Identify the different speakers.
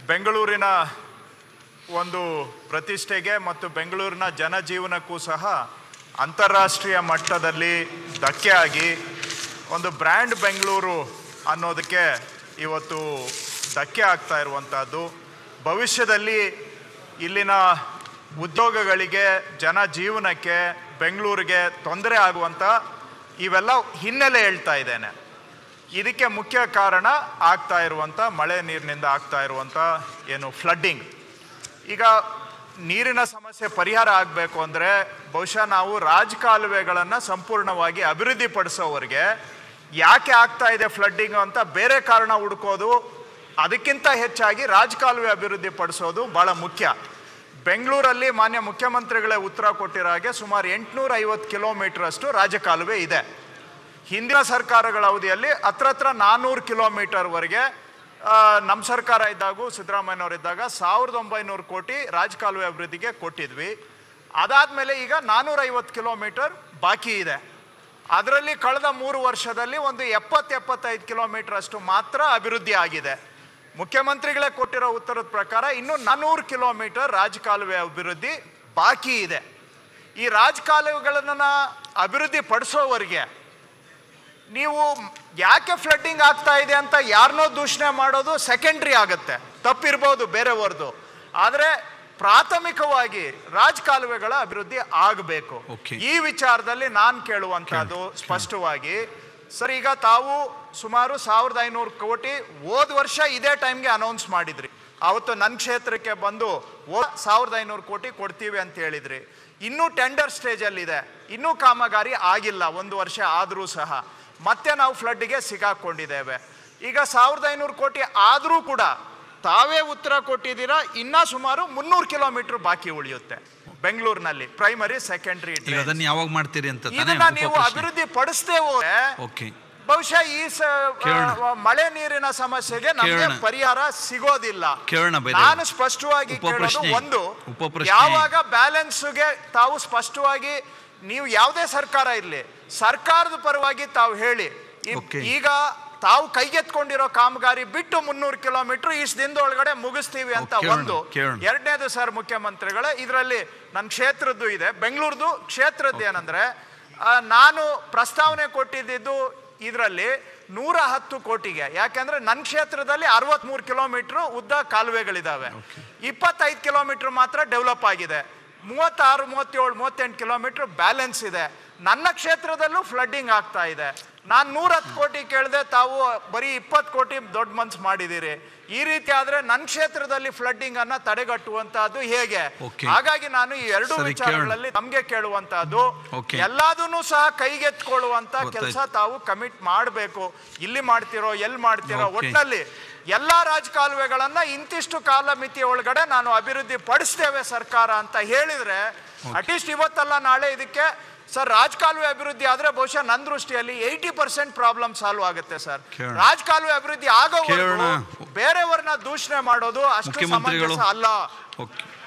Speaker 1: ಬೆಂಗಳೂರಿನ ಒಂದು ಪ್ರತಿಷ್ಠೆಗೆ ಮತ್ತು ಬೆಂಗಳೂರಿನ ಜನಜೀವನಕ್ಕೂ ಸಹ ಅಂತಾರಾಷ್ಟ್ರೀಯ ಮಟ್ಟದಲ್ಲಿ ಧಕ್ಕೆ ಆಗಿ ಒಂದು ಬ್ರ್ಯಾಂಡ್ ಬೆಂಗಳೂರು ಅನ್ನೋದಕ್ಕೆ ಇವತ್ತು ಧಕ್ಕೆ ಆಗ್ತಾ ಇರುವಂಥದ್ದು ಭವಿಷ್ಯದಲ್ಲಿ ಇಲ್ಲಿನ ಉದ್ಯೋಗಗಳಿಗೆ ಜನಜೀವನಕ್ಕೆ ಬೆಂಗಳೂರಿಗೆ ತೊಂದರೆ ಆಗುವಂಥ ಇವೆಲ್ಲ ಹಿನ್ನೆಲೆ ಹೇಳ್ತಾ ಇದ್ದೇನೆ ಇದಕ್ಕೆ ಮುಖ್ಯ ಕಾರಣ ಆಗ್ತಾ ಇರುವಂಥ ಮಳೆ ನೀರಿನಿಂದ ಆಗ್ತಾ ಇರುವಂಥ ಏನು ಫ್ಲಡ್ಡಿಂಗ್ ಈಗ ನೀರಿನ ಸಮಸ್ಯೆ ಪರಿಹಾರ ಆಗಬೇಕು ಅಂದರೆ ಬಹುಶಃ ನಾವು ರಾಜಕಾಲುವೆಗಳನ್ನು ಸಂಪೂರ್ಣವಾಗಿ ಅಭಿವೃದ್ಧಿಪಡಿಸೋವರೆಗೆ ಯಾಕೆ ಆಗ್ತಾ ಇದೆ ಫ್ಲಡ್ಡಿಂಗ್ ಅಂತ ಬೇರೆ ಕಾರಣ ಹುಡುಕೋದು ಅದಕ್ಕಿಂತ ಹೆಚ್ಚಾಗಿ ರಾಜಕಾಲುವೆ ಅಭಿವೃದ್ಧಿ ಪಡಿಸೋದು ಭಾಳ ಮುಖ್ಯ ಬೆಂಗಳೂರಲ್ಲಿ ಮಾನ್ಯ ಮುಖ್ಯಮಂತ್ರಿಗಳೇ ಉತ್ತರ ಕೊಟ್ಟಿರೋ ಹಾಗೆ ಸುಮಾರು ಎಂಟುನೂರ ಐವತ್ತು ಕಿಲೋಮೀಟರ್ ಅಷ್ಟು ರಾಜಕಾಲುವೆ ಇದೆ ಹಿಂದಿನ ಸರ್ಕಾರಗಳ ಅವಧಿಯಲ್ಲಿ ಹತ್ರ ಹತ್ರ ನಾನ್ನೂರು ಕಿಲೋಮೀಟರ್ವರೆಗೆ ನಮ್ಮ ಸರ್ಕಾರ ಇದ್ದಾಗೂ ಸಿದ್ದರಾಮಯ್ಯನವರು ಇದ್ದಾಗ ಸಾವಿರದ ಒಂಬೈನೂರು ಕೋಟಿ ರಾಜಕಾಲುವೆ ಅಭಿವೃದ್ಧಿಗೆ ಕೊಟ್ಟಿದ್ವಿ ಅದಾದಮೇಲೆ ಈಗ ನಾನ್ನೂರೈವತ್ತು ಕಿಲೋಮೀಟರ್ ಬಾಕಿ ಇದೆ ಅದರಲ್ಲಿ ಕಳೆದ ಮೂರು ವರ್ಷದಲ್ಲಿ ಒಂದು ಎಪ್ಪತ್ತು ಎಪ್ಪತ್ತೈದು ಕಿಲೋಮೀಟರ್ ಅಷ್ಟು ಮಾತ್ರ ಅಭಿವೃದ್ಧಿ ಆಗಿದೆ ಮುಖ್ಯಮಂತ್ರಿಗಳೇ ಕೊಟ್ಟಿರೋ ಉತ್ತರದ ಪ್ರಕಾರ ಇನ್ನೂ ನಾನ್ನೂರು ಕಿಲೋಮೀಟರ್ ರಾಜಕಾಲುವೆ ಅಭಿವೃದ್ಧಿ ಬಾಕಿ ಇದೆ ಈ ರಾಜಕಾಲುವೆಗಳನ್ನು ಅಭಿವೃದ್ಧಿ ಪಡಿಸೋವರೆಗೆ ನೀವು ಯಾಕೆ ಫ್ಲಡ್ಡಿಂಗ್ ಆಗ್ತಾ ಇದೆ ಅಂತ ಯಾರನ್ನೋ ದೂಷಣೆ ಮಾಡೋದು ಸೆಕೆಂಡ್ರಿ ಆಗುತ್ತೆ ತಪ್ಪಿರ್ಬೋದು ಬೇರೆಯವ್ರದ್ದು ಆದರೆ ಪ್ರಾಥಮಿಕವಾಗಿ ರಾಜಕಾಲುವೆಗಳ ಅಭಿವೃದ್ಧಿ ಆಗಬೇಕು
Speaker 2: Okay.
Speaker 1: ಈ ವಿಚಾರದಲ್ಲಿ ನಾನು ಕೇಳುವಂತಹದ್ದು ಸ್ಪಷ್ಟವಾಗಿ ಸರ್ ಈಗ ತಾವು ಸುಮಾರು ಸಾವಿರದ ಐನೂರು ಕೋಟಿ ಹೋದ ವರ್ಷ ಇದೇ ಟೈಮ್ಗೆ ಅನೌನ್ಸ್ ಮಾಡಿದ್ರಿ ಅವತ್ತು ನನ್ನ ಕ್ಷೇತ್ರಕ್ಕೆ ಬಂದು ಓ ಸಾವಿರದ ಐನೂರು ಕೋಟಿ ಕೊಡ್ತೀವಿ ಅಂತ ಹೇಳಿದ್ರಿ ಇನ್ನೂ ಟೆಂಡರ್ ಸ್ಟೇಜಲ್ಲಿದೆ ಇನ್ನೂ ಕಾಮಗಾರಿ ಆಗಿಲ್ಲ ಒಂದು ವರ್ಷ ಆದರೂ ಸಹ ಮತ್ತೆ ನಾವು ಫ್ಲಡ್ಗೆ ಸಿಗಾಕೊಂಡಿದ್ದೇವೆ ಈಗ ಸಾವಿರದ ಐನೂರು ಕೋಟಿ ಆದರೂ ಕೂಡ ತಾವೇ ಉತ್ತರ ಕೊಟ್ಟಿದ್ದೀರಾ ಇನ್ನೂ ಸುಮಾರು ಮುನ್ನೂರು ಕಿಲೋಮೀಟರ್ ಬಾಕಿ ಉಳಿಯುತ್ತೆ ಬೆಂಗಳೂರಿನಲ್ಲಿ ಪ್ರೈಮರಿ ಸೆಕೆಂಡರಿ
Speaker 2: ಈಗ ಅದನ್ನ ಯಾವಾಗ ಮಾಡ್ತೀರಿ ಅಂತ ತಾನೇ
Speaker 1: ಇದನ್ನ ನೀವು
Speaker 2: ಉಪಪ್ರಶ್ನೆ.
Speaker 1: ಅಭಿವೃದ್ಧಿ ಪಡಿಸದೆ ಹೋದ್ರೆ
Speaker 2: ಓಕೆ
Speaker 1: ಬಹುಶಃ ಈ ಸ-
Speaker 2: ಕೇಳೋಣ.
Speaker 1: ಆ, ಮಳೆ ನೀರಿನ ಸಮಸ್ಯೆಗೆ ನಮಗೆ
Speaker 2: ಕೇಳೋಣ.
Speaker 1: ಪರಿಹಾರ ಸಿಗೋದಿಲ್ಲ
Speaker 2: ಕೇಳೋಣ ಬೇರೆ.
Speaker 1: ನಾನು ಸ್ಪಷ್ಟವಾಗಿ ಕೇಳೋದು
Speaker 2: ಉಪಪ್ರಶ್ನೆ.
Speaker 1: ಒಂದು
Speaker 2: ಉಪಪ್ರಶ್ನೆ.
Speaker 1: ಯಾವಾಗ ಬ್ಯಾಲೆನ್ಸ್ಗೆ ತಾವು ಸ್ಪಷ್ಟವಾಗಿ ನೀವು ಯಾವುದೇ ಸರ್ಕಾರ ಇರಲಿ ಸರ್ಕಾರದ ಪರವಾಗಿ ತಾವು ಹೇಳಿ ಈ-
Speaker 2: Okay.
Speaker 1: ಈಗ ತಾವು ಕೈಗೆತ್ಕೊಂಡಿರೋ ಕಾಮಗಾರಿ ಬಿಟ್ಟು ಮುನ್ನೂರು ಕಿಲೋಮೀಟರ್ ಇಷ್ಟು ದಿನದೊಳಗಡೆ ಮುಗಿಸ್ತೀವಿ ಅಂತ
Speaker 2: ಕೇಳೋಣ,
Speaker 1: ಒಂದು
Speaker 2: ಕೇಳೋಣ.
Speaker 1: ಎರಡನೇದು ಸರ್ ಮುಖ್ಯಮಂತ್ರಿಗಳೇ ಇದರಲ್ಲಿ ನನ್ನ ಕ್ಷೇತ್ರದ್ದು ಇದೆ ಬೆಂಗಳೂರದು ಕ್ಷೇತ್ರದ್ದು ಏನಂದ್ರೆ ಆ, ನಾನು ಪ್ರಸ್ತಾವನೆ ಕೊಟ್ಟಿದ್ದು ಇದರಲ್ಲಿ ನೂರ ಹತ್ತು ಕೋಟಿಗೆ ಯಾಕೆಂದ್ರೆ ನನ್ನ ಕ್ಷೇತ್ರದಲ್ಲಿ ಅರವತ್ಮೂರು ಕಿಲೋಮೀಟರ್ ಉದ್ದ ಕಾಲುವೆಗಳಿದಾವೆ ಇಪ್ಪತ್ತೈದು ಕಿಲೋಮೀಟರ್ ಮಾತ್ರ ಡೆವಲಪ್ ಆಗಿದೆ ಮೂವತ್ತಾರು ಮೂವತ್ತೇಳು ಮೂವತ್ತೆಂಟು ಕಿಲೋಮೀಟರ್ ಬ್ಯಾಲೆನ್ಸ್ ಇದೆ ನನ್ನ ಕ್ಷೇತ್ರದಲ್ಲೂ ಫ್ಲಡ್ಡಿಂಗ್ ಆಗ್ತಾ ಇದೆ ನಾನು ನೂರ ಹತ್ತು ಕೋಟಿ ಕೇಳಿದೆ ತಾವು ಬರೀ ಇಪ್ಪತ್ತು ಕೋಟಿ ದೊಡ್ಡ ಮನ್ಸು ಮಾಡಿದ್ದೀರಿ ಈ ರೀತಿ ಆದ್ರೆ ನನ್ನ ಕ್ಷೇತ್ರದಲ್ಲಿ ಫ್ಲಡ್ಡಿಂಗ್ ಅನ್ನ ತಡೆಗಟ್ಟುವಂತಹದ್ದು ಹೇಗೆ
Speaker 2: Okay.
Speaker 1: ಹಾಗಾಗಿ ನಾನು ಈ ಎರಡು
Speaker 2: ಸರಿ,
Speaker 1: ವಿಚಾರಗಳಲ್ಲಿ ನಮ್ಗೆ ಕೇಳುವಂತಹದ್ದು
Speaker 2: Okay.
Speaker 1: ಎಲ್ಲದನ್ನು ಸಹ ಕೈಗೆತ್ಕೊಳ್ಳುವಂತ
Speaker 2: ಗೊತ್ತಾಯ್ತು.
Speaker 1: ಕೆಲಸ ತಾವು ಕಮಿಟ್ ಮಾಡಬೇಕು ಇಲ್ಲಿ ಮಾಡ್ತಿರೋ ಎಲ್ಲಿ ಮಾಡ್ತಿರೋ
Speaker 2: Okay.
Speaker 1: ಒಟ್ಟಿನಲ್ಲಿ ಎಲ್ಲಾ ರಾಜಕಾಲುವೆಗಳನ್ನ ಇಂತಿಷ್ಟು ಕಾಲಮಿತಿ ಒಳಗಡೆ ನಾನು ಅಭಿವೃದ್ಧಿ ಪಡಿಸ್ತೇವೆ ಸರ್ಕಾರ ಅಂತ ಹೇಳಿದ್ರೆ ಅಟ್ಲೀಸ್ಟ್ ಇವತ್ತಲ್ಲ ನಾಳೆ ಇದಕ್ಕೆ ಸರ್ ರಾಜಕಾಲುವೆ ಅಭಿವೃದ್ಧಿ ಆದ್ರೆ ಬಹುಶಃ ನನ್ನ ದೃಷ್ಟಿಯಲ್ಲಿ ಏಯ್ಟಿ ಪರ್ಸೆಂಟ್ ಪ್ರಾಬ್ಲಮ್ ಸಾಲ್ವ್ ಆಗುತ್ತೆ ಸರ್
Speaker 2: ಕೇಳೋಣ.
Speaker 1: ರಾಜಕಾಲುವೆ ಅಭಿವೃದ್ಧಿ ಆಗೋವರೆಗೂ
Speaker 2: ಕೇಳೋಣ.
Speaker 1: ಬೇರೆಯವ್ರನ್ನ ದೂಷಣೆ ಮಾಡೋದು ಅಷ್ಟು
Speaker 2: ಮುಖ್ಯಮಂತ್ರಿಗಳು
Speaker 1: ಸಮಂಜಸ ಅಲ್ಲ
Speaker 2: ಓಕೆ